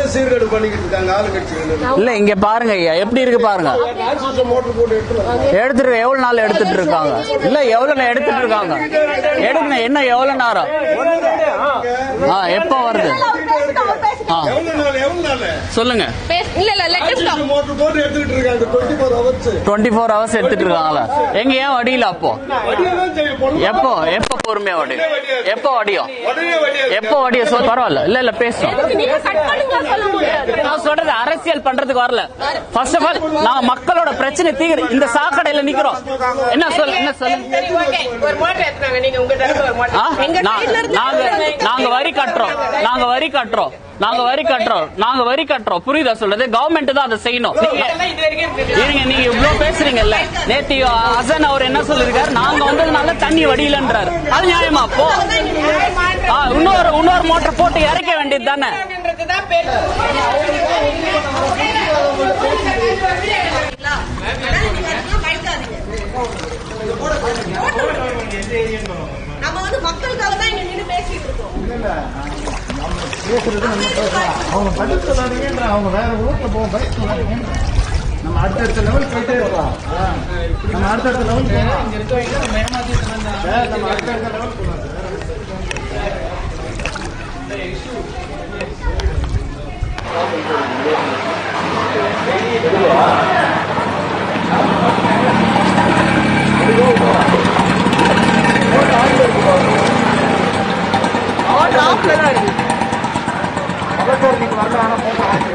சீர்கேடு பண்ணிக்கிட்டு இருக்காங்க ஆளுங்கட்சிகள் இல்ல இங்க பாருங்க ஐயா எப்படி இருக்கு பாருங்க டிரான்ஸ்மிஷன் மோட்டர் போட்டு எடுத்து எடுத்துட்டு எவ்வளவு நாள் எடுத்துட்டு இருக்காங்க இல்ல எவ்வளவு நாள் எடுத்துட்டு இருக்காங்க எடுக்கணும் என்ன எவ்வளவு நேரம் ஆ எப்போ வருது ஆ எவ்வளவு நாள் எவ்வளவு நாள் சொல்லுங்க இல்ல இல்ல let us stop. மோட்டர் போட்டு எடுத்துக்கிட்டு இருக்காங்க twenty four hours twenty four hours எடுத்துட்டு இருக்காங்களா எங்க ஏன் வடியில அப்போ வடியெல்லாம் செய்யும் பொண்ணு எப்போ எப்போ பொறுமையா வடியும் எப்போ வடியும் உடனே வடியா எப்போ வடிய சொல் பரவாயில்ல இல்ல இல்ல பேசும் எதுக்கு நீங்க cut பண்ணுங்க சொல்ல முடியாது. நான் சொல்றது அரசியல் பண்றதுக்கு வரல ஃபர்ஸ்ட் ஆஃப் ஆல் நான் மக்களோட பிரச்சனை தீவிர இந்த சாக்கடையில நிக்கிறோம் என்ன சொல் என்ன சொல்லு சரி, okay. ஒரு motor எடுத்துனாங்க. நீங்க உங்க தரப்பு ஒரு motor. ஆ? எங்க நா- side ல இருந்து நாங்க நாங்க வரி கட்டுறோம் நாங்க வரி கட்டுறோம் நாங்க வரி கட்டுறோம் நாங்க வரி கட்டுறோம் புரியுதா சொல்றது கவர்மெண்ட் தான் அதை செய்யணும் இதெல்லாம் இது வரைக்கும் இருக்கு. இருங்க நீங்க இவ்வளவு பேசுறீங்கல்ல நேத்து அசன் அவர் என்ன சொல்லிருக்காரு நாங்க வந்ததுனால தண்ணி வடியலன்றாரு அது நியாயமா போ ஆ, இன்னொரு இன்னொரு மோட்டர் போட்டு இறக்க வேண்டியது தானே இதுதான் பேச்சு. நம்ம வந்து மக்களுக்காக தான் இங்க நின்று பேசிட்டு இருக்கோம் அவங்க பதில் சொல்லாதீங்கன்ற அவங்க வேற ஊர்ல போக பதில் சொல்லாதீங்க நம்ம அடுத்தடுத்த லெவல் போயிட்டே இருக்கலாம் நம்ம அடுத்தடுத்த லெவல் போகலாம் நம்ம அடுத்தடுத்த லெவல் போகலாம் Motor off ல தான் இருக்கு. பக்கத்துல வரல ஆனா போக